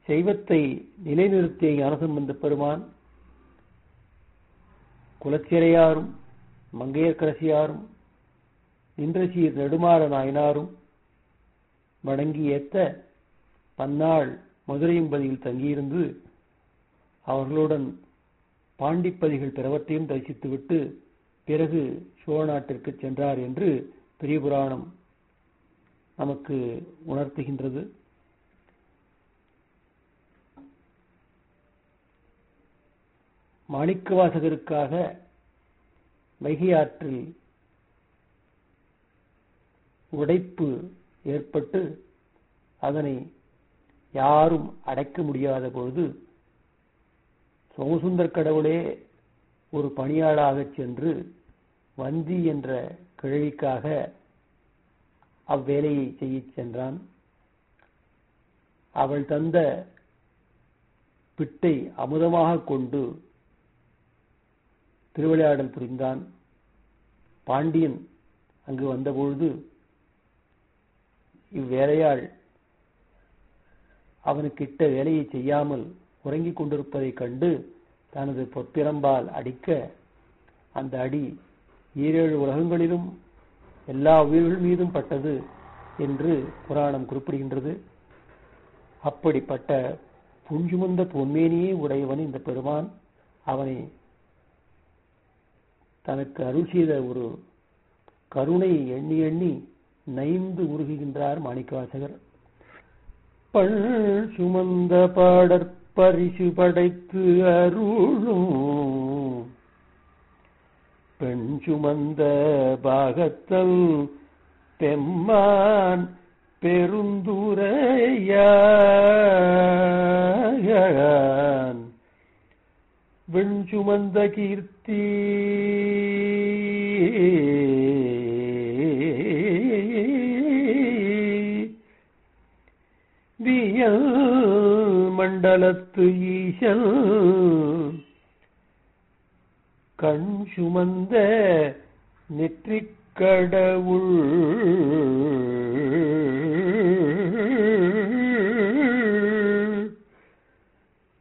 செய்வத்தை நிலைநிறுத்திய ஞானசம்பந்த பெருமான் குலச்சிறையாரும் மங்கையர்க்கரசியாரும் இந்திரசீர் நெடுமாற நாயனாரும் வணங்கி ஏத்த பன்னாள் மதுரையம்பதியில் தங்கியிருந்து அவர்களுடன் பாண்டிப்பதிகள் பிறவற்றையும் தரிசித்துவிட்டு பிறகு சோழ நாட்டிற்கு சென்றார் என்று பெரிய புராணம் நமக்கு உணர்த்துகின்றது மாணிக்கவாசகருக்காக வைகை ஆற்றில் உடைப்பு ஏற்பட்டு அதனை யாரும் அடைக்க முடியாத பொழுது சோமசுந்தர் கடவுளே ஒரு பணியாளாகச் சென்று வந்தி என்ற கிழவிக்காக அவ்வேலையை செய்யச் சென்றான் அவள் தந்த பிட்டை அமுதமாக கொண்டு திருவிளையாடல் புரிந்தான் பாண்டியன் அங்கு வந்தபொழுது இவ்வேலையாள் அவனுக்கு இட்ட வேலையை செய்யாமல் உறங்கிக் கொண்டிருப்பதைக் கண்டு தனது பொற்பிரம்பால் அடிக்க அந்த அடி ஈரேழு உலகங்களிலும் எல்லா உயிர்கள் மீதும் பட்டது என்று புராணம் குறிப்பிடுகின்றது அப்படிப்பட்ட புஞ்சுமந்த பொன்மேனியே உடையவன் இந்த பெருமான் அவனை தனக்கு அருள் செய்த ஒரு கருணை எண்ணி எண்ணி நைந்து உருகுகின்றார் மாணிக்கவாசகர் பள் சுமந்த பாடற்பரிசு படைத்து அருளும் பெண் சுமந்த பாகத்தல் பெம்மான் பெருந்துரையான் வெண் சுமந்த கீர்த்தி வியல் மண்டலத்து ஈசல் கண் சுமந்த நெற்றிக் கடவுள்